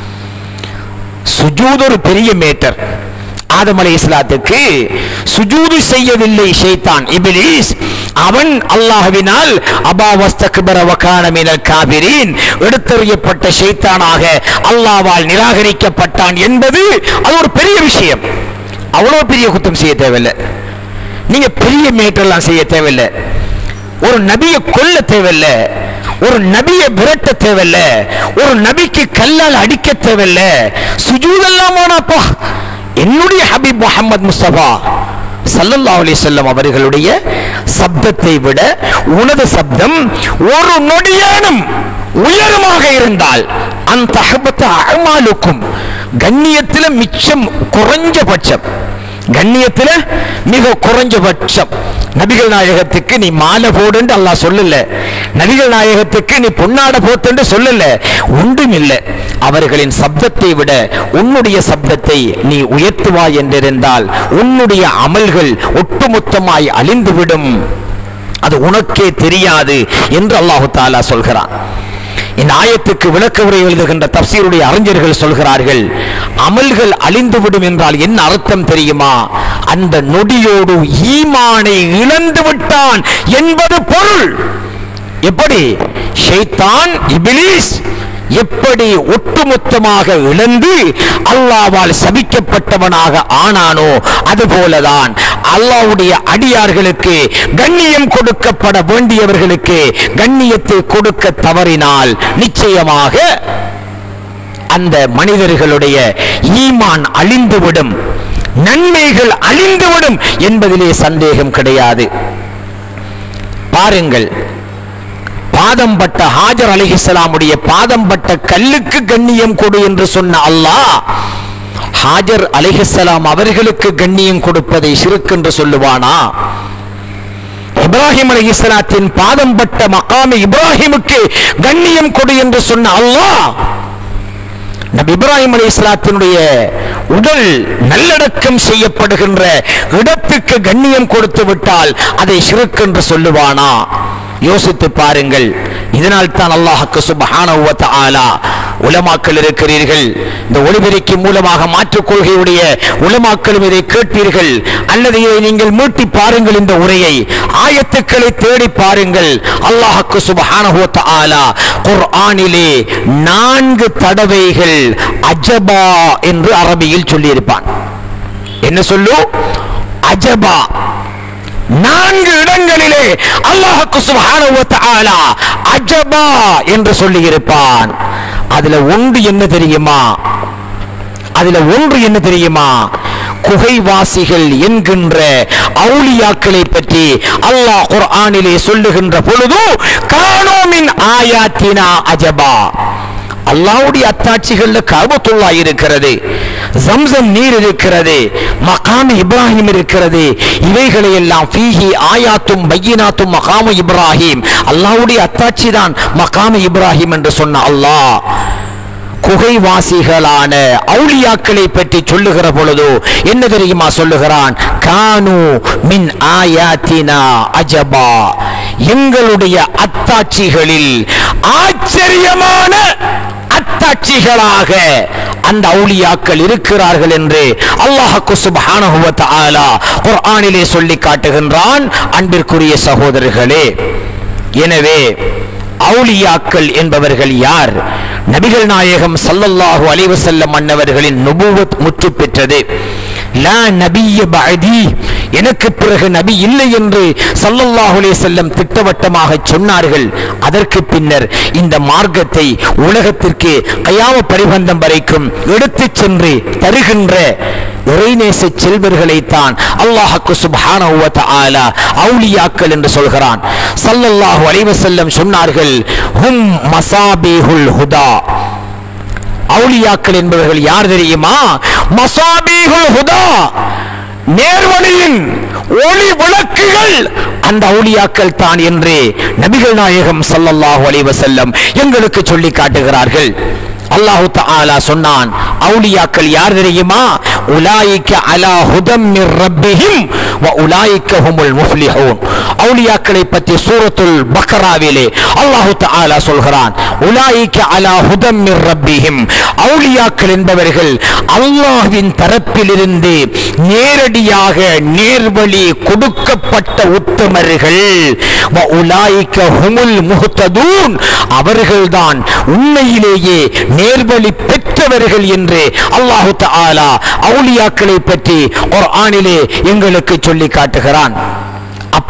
சுஜூத் ஒரு பெரிய மேட்டர் ஆதம் அலை இஸ்லாத்துக்கு சுஜூது செய்யவில்லை ஷைத்தான் இபிலிஸ் அவன் அல்லாஹ்வினால் அபா வஸ்தக்பர வகான மினல் காபிரீன் எடுத்தறியப்பட்ட ஷைத்தானாக அல்லாஹ்வால் நிராகரிக்கப்பட்டான் என்பது அது ஒரு பெரிய விஷயம் அவ்வளவு பெரிய குத்தம் செய்ய தேவையில்லை நீங்க பெரிய மேட்டெல்லாம் செய்ய தேவையில்லை ஒரு நபியை கொல்ல தேவையில்ல ஒரு நபியை விரட்ட தேவையில்ல ஒரு நபிக்கு கல்லால் அடிக்க தேவையில்ல சுஜூதெல்லாம் போனாப்பா என்னுடைய ஹபீப் முகமது முஸ்தபா சல்லல்லா அலி செல்லம் அவர்களுடைய சப்தத்தை விட உனது சப்தம் ஒரு நொடியானும் உயரமாக இருந்தால் அந்த அகபத்த அமாலுக்கும் கண்ணியத்தில் மிச்சம் குறைஞ்சபட்சம் கண்ணியத்துல மிக குறைஞ்சபட்சம் நபிகள் நாயகத்துக்கு நீ மாலை போடுன்னு அல்லாஹ் சொல்லல நபிகள் நாயகத்துக்கு நீ பொன்னாட போத்துன்னு சொல்லல ஒன்றும் இல்லை அவர்களின் சப்தத்தை விட உன்னுடைய சப்தத்தை நீ உயர்த்துவாய் என்றிருந்தால் உன்னுடைய அமல்கள் ஒட்டுமொத்தமாய் அழிந்துவிடும் அது உனக்கே தெரியாது என்று அல்லாஹு தாலா சொல்கிறான் இந்த ஆயத்துக்கு விளக்க உரை எழுதுகின்ற தப்சீருடைய அறிஞர்கள் சொல்கிறார்கள் அமல்கள் அழிந்துவிடும் என்றால் என்ன அர்த்தம் தெரியுமா அந்த நொடியோடு ஈமானை இழந்து விட்டான் என்பது பொருள் எப்படி ஷைத்தான் இபிலிஸ் எப்படி ஒட்டுமொத்தமாக இழந்து அல்லாவால் சபிக்கப்பட்டவனாக ஆனானோ அதுபோலதான் அல்லாவுடைய அடியார்களுக்கு கண்ணியம் கொடுக்கப்பட வேண்டியவர்களுக்கு கண்ணியத்தை கொடுக்க தவறினால் நிச்சயமாக அந்த மனிதர்களுடைய ஈமான் அழிந்துவிடும் நன்மைகள் அழிந்துவிடும் என்பதிலே சந்தேகம் கிடையாது பாருங்கள் பாதம் பட்ட ஹாஜர் அலிஹிஸ்லாமுடைய பாதம் பட்ட கல்லுக்கு கண்ணியம் கொடு என்று சொன்ன அல்லாஹ் ஹாஜர் அலிஹிஸ்லாம் அவர்களுக்கு கண்ணியம் கொடுப்பதை சிறுக்கு என்று சொல்லுவானா இப்ராஹிம் அலிஹிஸ்லாத்தின் பாதம் பட்ட மகாமி இப்ராஹிமுக்கு கண்ணியம் கொடு என்று சொன்ன அல்லாஹ் நபி இப்ராஹிம் அலி இஸ்லாத்தினுடைய உடல் நல்லடக்கம் செய்யப்படுகின்ற இடத்துக்கு கண்ணியம் கொடுத்து விட்டால் அதை சிறுக்கு என்று சொல்லுவானா யோசித்து பாருங்கள் இதனால் தான் அல்லாஹுக்கு சுபஹானஹு வ தஆலா உலமாக்கள் இருக்கிறீர்கள் இந்த ஒளிபெருக்கி மூலமாக மாற்றுக் கொள்கையுடைய உலமாக்களும் இதை கேட்பீர்கள் அல்லது இதை நீங்கள் மீட்டி பாருங்கள் இந்த உரையை ஆயத்துக்களை தேடி பாருங்கள் அல்லாஹுக்கு சுபஹானஹு வ தஆலா குர்ஆனிலே நான்கு தடவைகள் அஜபா என்று அரபியில் சொல்லியிருப்பான் என்ன சொல்லு அஜபா நான்கு இடங்களிலே அல்லாஹுக்கு சுப்ஹானஹு வ தஆலா அஜபா என்று சொல்லி இருப்பான் அதுல ஒன்று என்ன தெரியுமா அதுல ஒன்று என்ன தெரியுமா குகைவாசிகள் என்கின்ற அவுலியாக்களை பற்றி அல்லாஹ் குர்ஆனிலே சொல்லுகின்ற பொழுது கானோமின் ஆயாத்தினா அஜபா அல்லாஹ்வுடைய அத்தாட்சிகள்ல கபத்துல்லா இருக்கிறது ஜம்சம் நீர் இருக்கிறது மகாம் இப்ராஹிம் இருக்கிறது இவைகளை எல்லாம் ஃபீஹி ஆயாத்தும் பையினாத்தும் மகாம இப்ராஹிம் அல்லாஹ்வுடைய அத்தாட்சி தான் மகாம இப்ராஹிம் என்று சொன்ன அல்லாஹ் குகைவாசிகளான அவுலியாக்களை பற்றி சொல்லுகிற பொழுது என்ன தெரியுமா சொல்லுகிறான் கானு மின் ஆயாத்தினா அஜபா எங்களுடைய அத்தாட்சிகளில் ஆச்சரியமான அத்தாட்சிகளாக அந்த அவுலியாக்கள் இருக்கிறார்கள் என்று அல்லாஹ்க்கு சுப்ஹானஹு வ தஆலா குர்ஆனிலே சொல்லி காட்டுகின்றான் அன்பிற்குரிய சகோதரர்களே எனவே அவுலியாக்கள் என்பவர்கள் யார் நபிகள் நாயகம் ஸல்லல்லாஹு அலைஹி வஸல்லம் அன்னவர்களின் நுபுவத் முற்று பெற்றது லா நபிய பஅதி எனக்கு பிறகு நபி இல்லை என்று ஸல்லல்லாஹு அலைஹி வஸல்லம் திட்டவட்டமாக சொன்னார்கள் அதற்கு பின்னர் இந்த மார்க்கத்தை உலகத்திற்கு கயாம பரிபந்தம் வரைக்கும் எடுத்துச் சென்று தருகின்ற இறைநேச செல்வர்களைத்தான் அல்லாஹ்க்கு சுப்ஹானஹு வ தஆலா அவுலியாக்கள் என்று சொல்கிறான் ஸல்லல்லாஹு அலைஹி வஸல்லம் சொன்னார்கள் ஹும் மசாபிஹுல் ஹுதா அவுலியாக்கள் என்பவர்கள் யார் தெரியுமா மசாபிஹுல் ஹுதா நேர்வழியின் ஒளி விளக்குகள் அந்த அவுலியாக்கள் தான் என்று நபிகள் நாயகம் ஸல்லல்லாஹு அலைஹி வஸல்லம் எங்களுக்கு சொல்லி காட்டுகிறார்கள் அல்லாஹு தஆலா சொன்னான் அவுலியாக்கள் யார் தெரியுமா உலாயிக்க அலா ஹுதம் மிர் ரப்பிஹிம் வ உலாயிக்க ஹுமுல் முஃப்லிஹூன் அவுலியாக்களை பற்றி சூரத்துல் பக்ராவிலே அல்லாஹு தஆலா சொல்கிறான் உலாயிக்க அலா ஹுதம் மிர் ரப்பிஹிம் அவுலியாக்கள் என்பவர்கள் அல்லாஹ்வின் தரப்பிலிருந்து நேரடியாக நேர்வழி கொடுக்கப்பட்ட உத்தமர்கள் வ உலாயிக்க ஹுமுல் முஹ்ததூன் அவர்கள்தான் உண்மையிலேயே நேர்வழி பெற்றவர்கள் என்று அல்லாஹு தஆலா அவுலியாக்களை பற்றி குர்ஆனிலே எங்களுக்கு சொல்லி காட்டுகிறான் அப்ப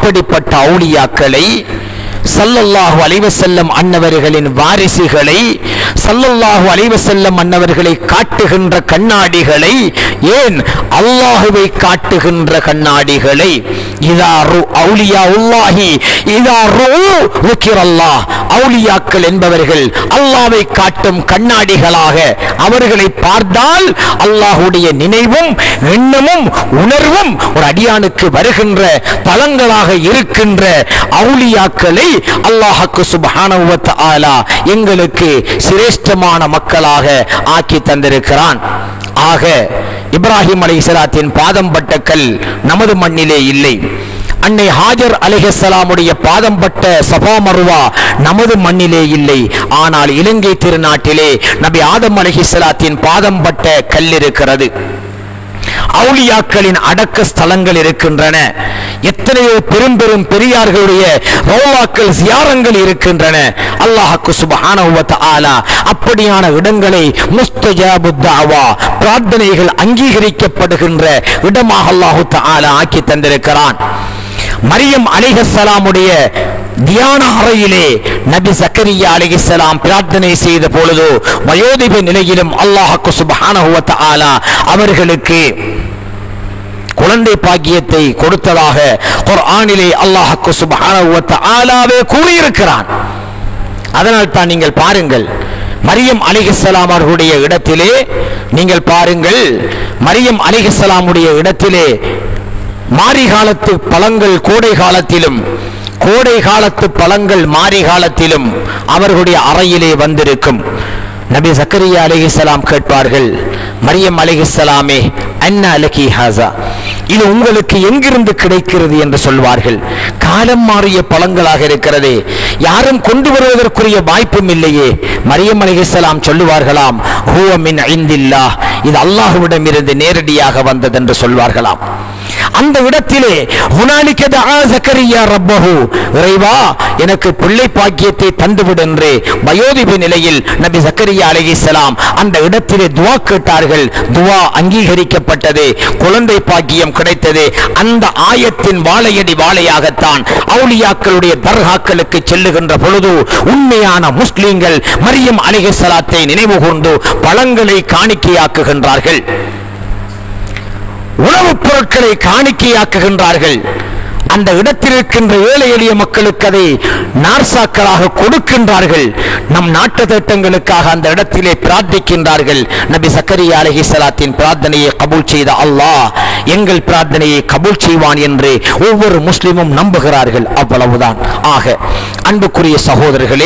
அப்படிப்பட்ட அவுலியாக்களை சல்லல்லாஹு அலைவசல்லம் அன்னவர்களின் வாரிசுகளை சல்லல்லாஹு அலைவசல்லம் அன்னவர்களை காட்டுகின்ற கண்ணாடிகளை ஏன் அல்லாஹுவை காட்டுகின்ற கண்ணாடிகளை இதா ரு அவுலியா உல்லாஹி இதா ரு ருக்கிரல்லாஹ் அவுலியாக்கள் என்பவர்கள் அல்லாஹ்வை காட்டும் கண்ணாடிகளாக அவர்களை பார்த்தால் அல்லாஹ்வுடைய நினைவும் எண்ணமும் உணர்வும் ஒரு அடியானுக்கு வருகின்ற பலங்களாக இருக்கின்ற அவுலியாக்களை அல்லாஹ்க்கு சுப்ஹானஹு வ தஆலா எங்களுக்கு சிரேஷ்டமான மக்களாக ஆக்கி தந்திருக்கிறான் ஆக இப்ராஹிம் அலைஹிஸ்ஸலாத்தின் பாதம் பட்ட கல் நமது மண்ணிலே இல்லை அன்னை ஹாஜர் அலைஹிஸ்ஸலாமுடைய பாதம் பட்ட சபா மருவா நமது மண்ணிலே இல்லை ஆனால் இலங்கை திருநாட்டிலே நபி ஆதம் அலைஹிஸ்ஸலாத்தின் பாதம் பட்ட கல் இருக்கிறது அவுலியாக்களின் அடக்க ஸ்தலங்கள் இருக்கின்றன எத்தனையோ பெரும் பெரும் பெரியார்களுடைய ரௌலாக்கள் சியாரங்கள் இருக்கின்றன அல்லாஹ்க்கு சுப்ஹானஹு வ தஆலா அப்படியான இடங்களை முஸ்தஜாபு தஅவா பிரார்த்தனைகள் அங்கீகரிக்கப்படுகின்ற இடமாக அல்லாஹு தஆலா ஆக்கி தந்திருக்கிறான் மரியம் அலைஹிஸ்ஸலாமுடைய தியான அறையிலே நபி சக்கரியா அலைஹிஸ்ஸலாம் பிரார்த்தனை செய்த பொழுது வயோதிப நிலையிலும் அல்லாஹ்க்கு சுப்ஹானஹு வ தஆலா அவர்களுக்கு குழந்தை பாக்கியத்தை கொடுத்ததாக குர்ஆனிலே அல்லாஹ்க்கு சுப்ஹானஹு வ தஆலாவே கூறியிருக்கிறான் அதனால் தான் நீங்கள் பாருங்கள் மரியம் அலிஹிஸ்ஸலாம் அவர்களுடைய இடத்திலே நீங்கள் பாருங்கள் மரியம் அலிஹிஸ்ஸலாமுடைய இடத்திலே மாரி காலத்து பழங்கள் கோடை காலத்திலும் கோடை காலத்து பழங்கள் மாரி காலத்திலும் அவர்களுடைய அறையிலே வந்திருக்கும் நபி சக்கரியா அலைஹிஸ்ஸலாம் கேட்பார்கள் மரியம் அலைஹிஸ்ஸலாமே அன்ன அலகி ஹாசா இது உங்களுக்கு எங்கிருந்து கிடைக்கிறது என்று சொல்வார்கள் காலம் மாறிய பழங்களாக இருக்கிறதே யாரும் கொண்டு வருவதற்குரிய வாய்ப்பும் இல்லையே மரியம் அலைஹிஸ்ஸலாம் சொல்லுவார்களாம் ஹுவ மின் ஐந்தில்லாஹ் இது அல்லாஹ்விடம் இருந்து நேரடியாக வந்தது என்று சொல்வார்களாம் அந்த இடத்திலே ஹுனாலிக தஆ ஜக்கரியா ரப்பஹு இறைவா எனக்கு பிள்ளை பாக்கியத்தை தந்துவிடு என்று வயோதிப நிலையில் நபி ஜக்கரியா அலைஹிஸ்ஸலாம் அந்த இடத்திலே துவா கேட்டார்கள் துவா அங்கீகரிக்கப்பட்டது குழந்தை பாக்கியம் கிடைத்தது அந்த ஆயத்தின் வாழையடி வாழையாகத்தான் அவுலியாக்களுடைய தர்காக்களுக்கு செல்லுகின்ற பொழுது உண்மையான முஸ்லிம்கள் மரியம் அலைஹிஸ்ஸலாத்தை நினைவு கூர்ந்து பழங்களை காணிக்கையாக்குகின்றார்கள் உணவுப் பொருட்களை காணிக்கையாக்குகின்றார்கள் அந்த இடத்தில் இருக்கின்ற ஏழை எளிய மக்களுக்கு அதை நார்சாக்களாக கொடுக்கின்றார்கள் நம் நாட்டு திட்டங்களுக்காக அந்த இடத்திலே பிரார்த்திக்கின்றார்கள் நபி சக்கரியா அலைஹிஸ்ஸலாத்தின் பிரார்த்தனையை கபூல் செய்த அல்லாஹ் எங்கள் பிரார்த்தனையை கபூல் செய்வான் என்று ஒவ்வொரு முஸ்லிமும் நம்புகிறார்கள் அவ்வளவுதான் ஆக அன்புக்குரிய சகோதரர்களே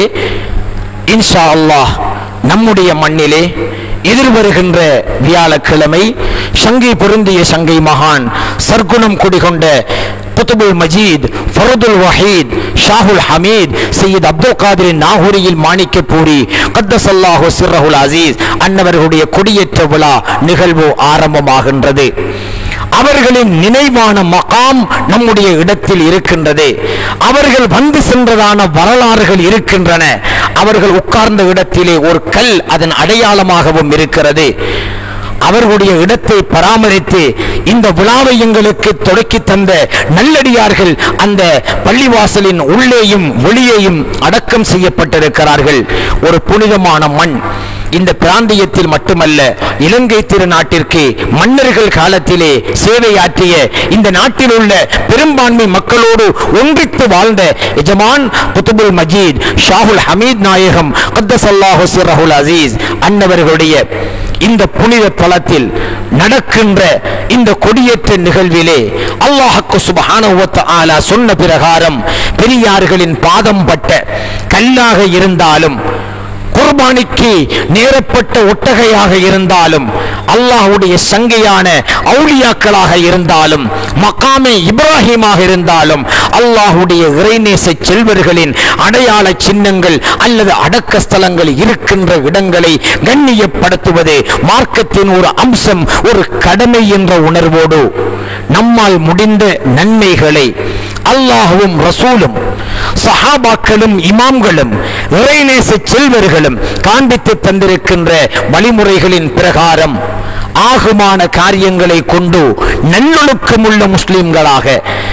இன்ஷா அல்லாஹ் நம்முடைய மண்ணிலே எதிர்வருகின்ற வியாழக்கிழமை சங்கை பொருந்திய சங்கை மகான் சர்க்குணம் குடிகொண்ட குத்துபுல் மஜீத் ஃபருதுல் வஹீத் ஷாஹுல் ஹமீத் சையீத் அப்துல் காதிர் நாகூரியில் மாணிக்கப்பூரி கத்தசல்லாஹு சிர்ரஹுல் அசீஸ் அன்னவர்களுடைய கொடியேற்ற விழா நிகழ்வு ஆரம்பமாகின்றது அவர்களின் நினைவான மகாம் நம்முடைய இடத்தில் இருக்கின்றது அவர்கள் வந்து சென்றதான வரலாறுகள் இருக்கின்றன அவர்கள் உட்கார்ந்த இடத்திலே ஒரு கல் அதன் அடையாளமாகவும் இருக்கிறது அவர்களுடைய இடத்தை பராமரித்து இந்த விழாவை எங்களுக்கு தொடக்கி தந்த நல்லடியார்கள் அந்த பள்ளிவாசலின் உள்ளேயும் வெளியேயும் அடக்கம் செய்யப்பட்டிருக்கிறார்கள் ஒரு புனிதமான மண் இந்த பிராந்தியத்தில் மட்டுமல்ல இலங்கை திருநாட்டிற்கு மன்னர்கள் காலத்திலே சேவையாற்றிய இந்த நாட்டில் உள்ள பெரும்பான்மை மக்களோடு ஒன்றித்து வாழ்ந்த எஜமான் குத்துபுல் மஜீத் ஷாஹுல் ஹமீத் நாயகம் கத்தசல்லாஹு சிரஹுல் அசீஸ் அன்னவர்களுடைய இந்த புனித தலத்தில் நடக்கின்ற இந்த கொடியேற்ற நிகழ்விலே அல்லாஹ்க்கு சுப்ஹானஹு வ தஆலா சொன்ன பிரகாரம் பெரியார்களின் பாதம் பட்ட கல்லாக இருந்தாலும் குர்பானிக்கு நேரப்பட்ட ஒட்டகையாக இருந்தாலும் அல்லாஹ்வுடைய சங்கையான அவுலியாக்களாக இருந்தாலும் மகாமே இப்ராஹிமாக இருந்தாலும் அல்லாஹ்வுடைய இறைநேச செல்வர்களின் அடையாள சின்னங்கள் அல்லது அடக்க ஸ்தலங்கள் இருக்கின்ற இடங்களை கண்ணியப்படுத்துவது மார்க்கத்தின் ஒரு அம்சம் ஒரு கடமை என்ற உணர்வோடு நம்மால் முடிந்த நன்மைகளை அல்லாஹ்வும் ரசூலும் சஹாபாக்களும் இமாம்களும் இறைநேச செல்வர்களும் காண்பித்து தந்திருக்கின்ற வழிமுறைகளின் பிரகாரம் ஆகுமான காரியங்களை கொண்டு நல்லொழுக்கமுள்ள முஸ்லிம்களாக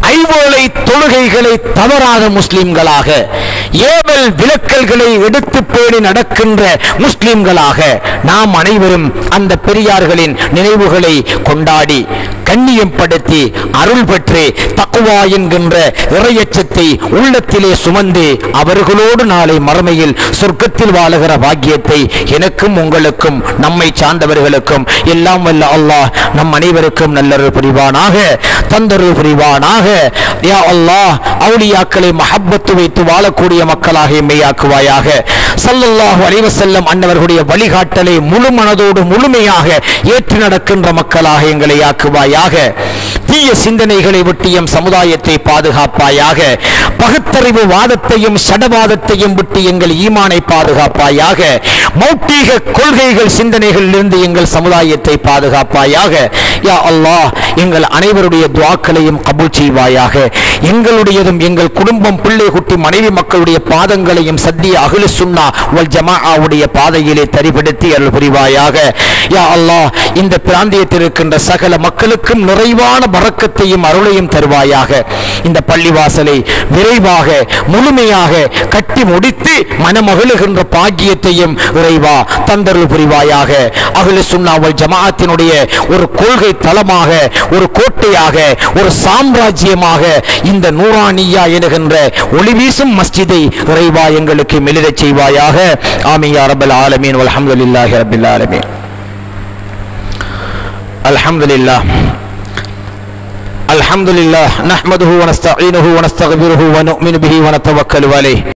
ஐவோலை தொழுகைகளை தவறாத முஸ்லிம்களாக ஏவல் விலக்கல்களை எடுத்து பேணி நடக்கின்ற முஸ்லிம்களாக நாம் அனைவரும் அந்த பெரியார்களின் நினைவுகளை கொண்டாடி கண்ணியப்படுத்தி அருள் பெற்று தக்குவா என்கின்ற இறையச்சத்தை உள்ளத்திலே சுமந்து அவர்களோடு நாளை மறுமையில் சொர்க்கத்தில் வாழுகிற பாக்கியத்தை எனக்கும் உங்களுக்கும் நம்மை சார்ந்தவர்களுக்கும் எல்லாம் வல்ல அல்லாஹ் நம் அனைவருக்கும் நல்லொரு புரிவானாக தந்தொரு புரிவானாக யா அல்லாஹ் அவுலியாக்களை மஹப்பத்து வைத்து வாழக்கூடிய மக்களாக எம்மையாக்குவாயாக ஸல்லல்லாஹு அலைஹி வஸல்லம் அன்னவர்களுடைய வழிகாட்டலை முழு மனதோடு முழுமையாக ஏற்று நடக்கின்ற மக்களாக எங்களை ஆக்குவாயாக தீய சிந்தனைகளை விட்டு எம் சமுதாயத்தை பாதுகாப்பாயாக பகுத்தறிவு வாதத்தையும் சடவாதத்தையும் விட்டு எங்கள் ஈமானை பாதுகாப்பாயாக மௌட்டீக கொள்கைகள் சிந்தனைகளிலிருந்து எங்கள் சமுதாயத்தை பாதுகாப்பாயாக யா அல்லாஹ் எங்கள் அனைவருடைய துவாக்களையும் கபூல் செய்வாயாக எங்களுடையதும் எங்கள் குடும்பம் பிள்ளை குட்டி மனைவி மக்களுடைய பாதங்களையும் சத்திய அகிலு சுன்னா வல் ஜமாஆவுடைய பாதையிலே தரிபடுத்தி அருள் புரிவாயாக யா அல்லாஹ் இந்த பிராந்தியத்தில் இருக்கின்ற சகல மக்களுக்கும் நிறைவான பறக்கத்தையும் அருளையும் தருவாயாக இந்த பள்ளிவாசலை விரைவாக முழுமையாக கட்டி முடித்து மனமகிழுகின்ற பாக்கியத்தையும் இறைவா தந்தருள் புரிவாயாக அகிலு சுன்னாவல் ஜமாஅத்தினுடைய ஒரு கொள்கை தளமாக ஒரு கோட்டையாக ஒரு சாம்ராஜ்யமாக இந்த நூறானியா என்கின்ற ஒளி வீசும் மஸ்ஜிதை இறைவா எங்களுக்கு மெலிரச் செய்வாயாக ஆமியா ரபல் ஆலமீன் வல்ஹம்துலில்லாஹி ரபில் ஆலமீன் الحمد لله الحمد لله نحمده ونستعينه ونستغفره ونؤمن به ونتوكل عليه